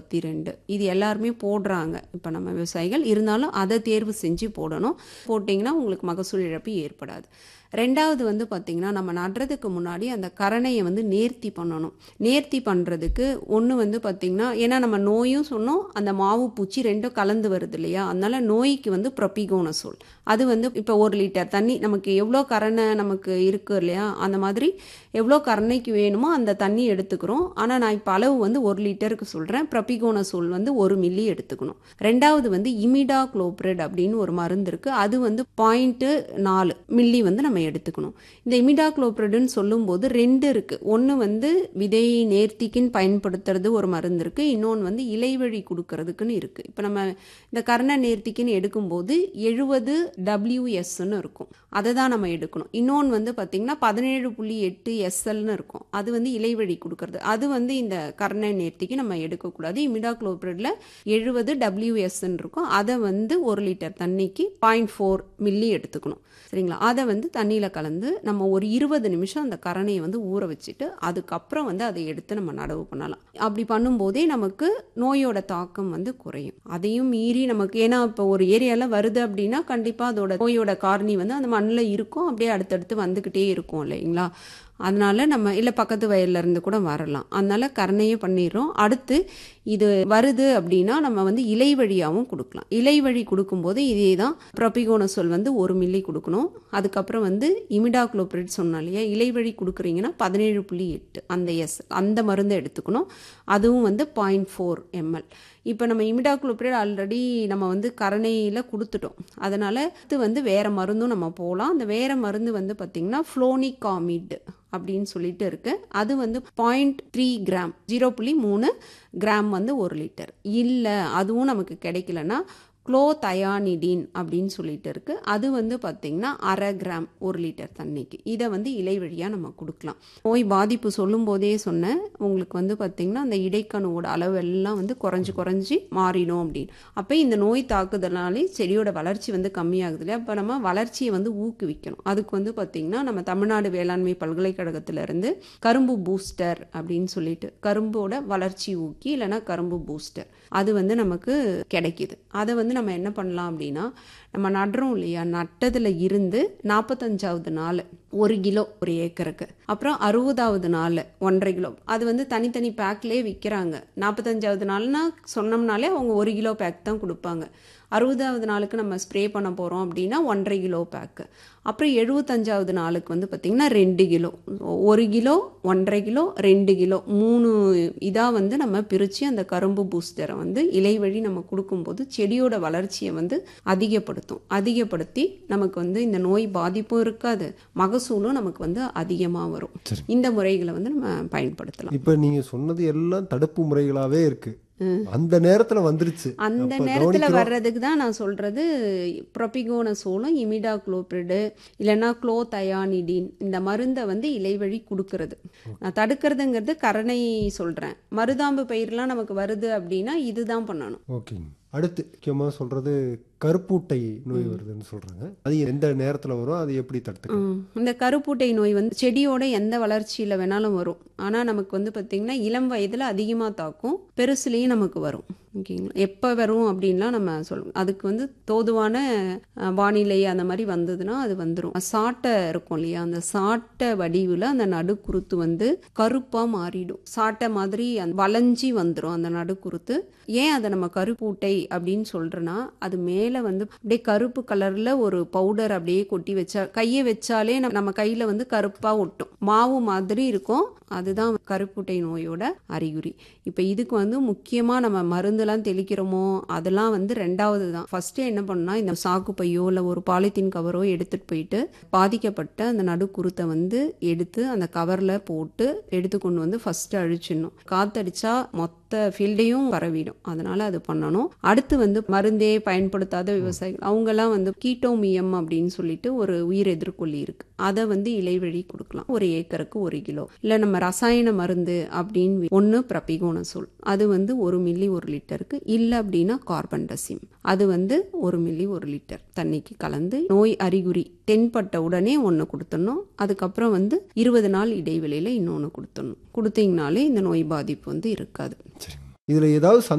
முப்பத்தி ரெண்டு இது எல்லாருமே போடுறாங்க இப்போ நம்ம விவசாயிகள் இருந்தாலும் அதை தேர்வு செஞ்சு போடணும் போட்டிங்கன்னா உங்களுக்கு மகசூல் இழப்பு ஏற்படாது ரெண்டாவது வந்து பார்த்திங்கன்னா நம்ம நடுறதுக்கு முன்னாடி அந்த கரணையை வந்து நேர்த்தி பண்ணணும் நேர்த்தி பண்ணுறதுக்கு ஒன்று வந்து பார்த்திங்கன்னா ஏன்னா நம்ம நோயும் சொன்னோம் அந்த மாவு பூச்சி ரெண்டும் கலந்து வருது இல்லையா அதனால நோய்க்கு வந்து ப்ரொபிகோனசோல் அது வந்து இப்போ ஒரு லிட்டர் தண்ணி நமக்கு எவ்வளோ கரணை நமக்கு இருக்கு இல்லையா அந்த மாதிரி எவ்வளோ கரணைக்கு வேணுமோ அந்த தண்ணி எடுத்துக்கிறோம் ஆனால் நான் இப்போ அளவு வந்து ஒரு லிட்டருக்கு சொல்கிறேன் ப்ரொபிகோனசோல் வந்து ஒரு மில்லி எடுத்துக்கணும் ரெண்டாவது வந்து இமிடா குளோப்ரெட் அப்படின்னு ஒரு மருந்து இருக்குது அது வந்து பாயிண்ட்டு நாலு மில்லி வந்து நம்ம எடுத்துக்கணும் இந்த இமிடா குளோப்ரெட்னு சொல்லும்போது ரெண்டு இருக்குது ஒன்று வந்து விதை நேர்த்திக்குன்னு பயன்படுத்துறது ஒரு மருந்து இருக்குது இன்னொன்று வந்து இலைவழி கொடுக்கறதுக்குன்னு இருக்குது இப்போ நம்ம இந்த கர்ண நேர்த்திக்குன்னு எடுக்கும்போது எழுபது டபிள்யூஎஸ்ன்னு இருக்கும் அதை தான் நம்ம எடுக்கணும் இன்னொன்று வந்து பார்த்திங்கன்னா பதினேழு புள்ளி எட்டு எஸ்எல்னு இருக்கும் அது வந்து இலைவழி கொடுக்கறது அது வந்து இந்த கர்ண நேர்த்திக்கு நம்ம எடுக்கக்கூடாது இமிடா குளோப்ரெட்டில் எழுபது டபிள்யூஎஸ்ன்னு இருக்கும் அதை வந்து ஒரு லிட்டர் தண்ணிக்கு பாயிண்ட் ஃபோர் மில்லி எடுத்துக்கணும் சரிங்களா அதை வந்து தண்ணியில் கலந்து நம்ம ஒரு இருபது நிமிஷம் அந்த கரணையை வந்து ஊற வச்சுட்டு அதுக்கப்புறம் வந்து அதை எடுத்து நம்ம நடவு பண்ணலாம் அப்படி பண்ணும்போதே நமக்கு நோயோட தாக்கம் வந்து குறையும் அதையும் மீறி நமக்கு ஏன்னா இப்போ ஒரு ஏரியாவில் வருது அப்படின்னா கண்டிப்பாக அதோட நோயோட காரணி வந்து அந்த மண்ணில் இருக்கும் அப்படியே அடுத்தடுத்து வந்துக்கிட்டே இருக்கும் இல்லைங்களா அதனால நம்ம இல்லை பக்கத்து வயல்ல இருந்து கூட வரலாம் அதனால கரணையே பண்ணிடுறோம் அடுத்து இது வருது அப்படின்னா நம்ம வந்து இலை வழியாகவும் கொடுக்கலாம் இலை வழி கொடுக்கும்போது இதே தான் ப்ரொபிகோனசோல் வந்து ஒரு மில்லி கொடுக்கணும் அதுக்கப்புறம் வந்து இமிடாக்ளோப்ரிட் சொன்னோம் இல்லையா இலை வழி கொடுக்குறீங்கன்னா பதினேழு புள்ளி எட்டு அந்த எஸ் அந்த மருந்தை எடுத்துக்கணும் அதுவும் வந்து பாயிண்ட் ஃபோர் எம்எல் இப்போ நம்ம இமிடாக்ளோப்ரிட் ஆல்ரெடி நம்ம வந்து கரணையில் கொடுத்துட்டோம் அதனால் இது வந்து வேறு மருந்தும் நம்ம போகலாம் அந்த வேறு மருந்து வந்து பார்த்திங்கன்னா ஃப்ளோனிகாமிட் அப்படின்னு சொல்லிட்டு இருக்கு அது வந்து பாயிண்ட் த்ரீ கிராம் ஜீரோ புள்ளி மூணு கிராம் வந்து ஒரு லிட்டர் இல்லை அதுவும் நமக்கு கிடைக்கலன்னா குளோதயானிடின் அப்படின்னு சொல்லிட்டு இருக்கு அது வந்து பார்த்திங்கன்னா அரை கிராம் ஒரு லிட்டர் தண்ணிக்கு இதை வந்து இலை வழியாக நம்ம கொடுக்கலாம் நோய் பாதிப்பு சொல்லும் போதே சொன்னேன் உங்களுக்கு வந்து பார்த்திங்கன்னா அந்த இடைக்கணுவோட அளவு எல்லாம் வந்து குறைஞ்சி குறைஞ்சி மாறிடும் அப்படின்னு அப்போ இந்த நோய் தாக்குதலாலே செடியோட வளர்ச்சி வந்து கம்மியாகுது இல்லையா அப்போ நம்ம வளர்ச்சியை வந்து ஊக்குவிக்கணும் அதுக்கு வந்து பார்த்திங்கன்னா நம்ம தமிழ்நாடு வேளாண்மை பல்கலைக்கழகத்திலிருந்து கரும்பு பூஸ்டர் அப்படின்னு சொல்லிட்டு கரும்போட வளர்ச்சி ஊக்கி இல்லைன்னா கரும்பு பூஸ்டர் அது வந்து நமக்கு கிடைக்கிது அதை வந்து நம்ம என்ன பண்ணலாம் அப்படின்னா நம்ம நடுறோம் இல்லையா நட்டதில் இருந்து நாற்பத்தஞ்சாவது நாள் ஒரு கிலோ ஒரு ஏக்கருக்கு அப்புறம் அறுபதாவது நாள் ஒன்றரை கிலோ அது வந்து தனித்தனி பேக்லேயே விற்கிறாங்க நாற்பத்தஞ்சாவது நாள்னா சொன்னோம்னாலே அவங்க ஒரு கிலோ பேக் தான் கொடுப்பாங்க அறுபதாவது நாளுக்கு நம்ம ஸ்ப்ரே பண்ண போகிறோம் அப்படின்னா ஒன்றரை கிலோ பேக்கு அப்புறம் எழுபத்தஞ்சாவது நாளுக்கு வந்து பார்த்திங்கன்னா ரெண்டு கிலோ ஒரு கிலோ ஒன்றரை கிலோ ரெண்டு கிலோ மூணு இதாக வந்து நம்ம பிரித்து அந்த கரும்பு பூஸ்டரை வந்து இலை வழி நம்ம கொடுக்கும்போது செடியோட வளர்ச்சியை வந்து அதிகப்படுத்தும் அதிகப்படுத்தி நமக்கு வந்து இந்த நோய் பாதிப்பும் இருக்காது மகசூலும் நமக்கு வந்து அதிகமாக வரும் இந்த முறைகளை வந்து நம்ம பயன்படுத்தலாம் இப்போ நீங்க சொன்னது எல்லாம் தடுப்பு முறைகளாவே இருக்கு அந்த நேரத்துல வந்துருச்சு அந்த அப்ப நேரத்தில் கவனிக்கிறோம். வர்றதுக்கு தான் நான் சொல்கிறது ப்ரொபிகோனசோலும் இமிடா குளோப்ரிடு இல்லைன்னா குளோதயானிடின் இந்த மருந்தை வந்து இலைவழி கொடுக்கறது நான் தடுக்கிறதுங்கிறது கரணை சொல்கிறேன் மருதாம்பு பயிரெலாம் நமக்கு வருது அப்படின்னா இதுதான் பண்ணணும் ஓகேங்க அடுத்து முக்கியமா சொல்றது கருப்பூட்டை நோய் வருதுன்னு சொல்றாங்க அது எந்த நேரத்துல வரும் அது எப்படி தடுத்துக்கலாம் ம். இந்த கருப்பூட்டை நோய் வந்து செடியோட எந்த வளர்ச்சியில் வேணாலும் வரும் ஆனால் நமக்கு வந்து பார்த்திங்கன்னா இளம் வயதில் அதிகமாக தாக்கும் பெருசுலேயும் நமக்கு வரும் ஓகேங்களா எப்போ வரும் அப்படின்லாம் நம்ம சொல்லுவோம் அதுக்கு வந்து தோதுவான அஹ், வானிலை அந்த மாதிரி வந்ததுன்னா அது வந்துடும் சாட்டை இருக்கும் இல்லையா அந்த சாட்டை வடிவில் அந்த நடுக்குருத்து வந்து கருப்பாக மாறிடும் சாட்டை மாதிரி அந்த வளைஞ்சி வந்துடும் அந்த நடுக்குருத்து ஏன் அதை நம்ம கருப்பூட்டை அப்படின்னு சொல்கிறேன்னா அது மேலே வந்து அப்படியே கருப்பு கலரில் ஒரு பவுடர் அப்படியே கொட்டி வச்சா கையை வச்சாலே நம்ம நம்ம கையில் வந்து கருப்பாக ஒட்டும் மாவு மாதிரி இருக்கும் அதுதான் கருப்புட்டை நோயோட அறிகுறி இப்போ இதுக்கு வந்து முக்கியமாக நம்ம மருந்துலாம் தெளிக்கிறோமோ அதெல்லாம் வந்து ரெண்டாவது தான் ஃபஸ்ட்டு என்ன பண்ணா இந்த சாக்கு பையோ இல்லை ஒரு பாலித்தீன் கவரோ எடுத்துகிட்டு போயிட்டு பாதிக்கப்பட்ட அந்த நடுக்குருத்தை வந்து எடுத்து அந்த கவரில் போட்டு எடுத்து கொண்டு வந்து ஃபஸ்ட்டு அழிச்சிடணும் காத்தடிச்சா மொத்த ஃபீல்டையும் பரவிடும் அதனால அது பண்ணணும் அடுத்து வந்து மருந்தே பயன்படுத்தாத விவசாயிகள் அவங்கெல்லாம் வந்து கீட்டோமியம் அப்படின்னு சொல்லிட்டு ஒரு உயிர் எதிர்கொல்லி இருக்கு அதை வந்து இலைவழி கொடுக்கலாம் ஒரு ஏக்கருக்கு ஒரு கிலோ இல்லை நம்ம ரசாயன மருந்து அப்படின்னு ஒன்று ப்ரபிகோனசோல் அது வந்து ஒரு மில்லி ஒரு லிட்டருக்கு இல்லை அப்படின்னா கார்பன் டசிம் அது வந்து ஒரு மில்லி ஒரு லிட்டர் தண்ணிக்கு கலந்து நோய் அறிகுறி தென்பட்ட உடனே ஒன்று கொடுத்துடணும் அதுக்கப்புறம் வந்து இருபது நாள் இடைவெளியில் இன்னொன்று கொடுத்துடணும் கொடுத்தீங்கனாலே இந்த நோய் பாதிப்பு வந்து இருக்காது இதுல ஏதாவது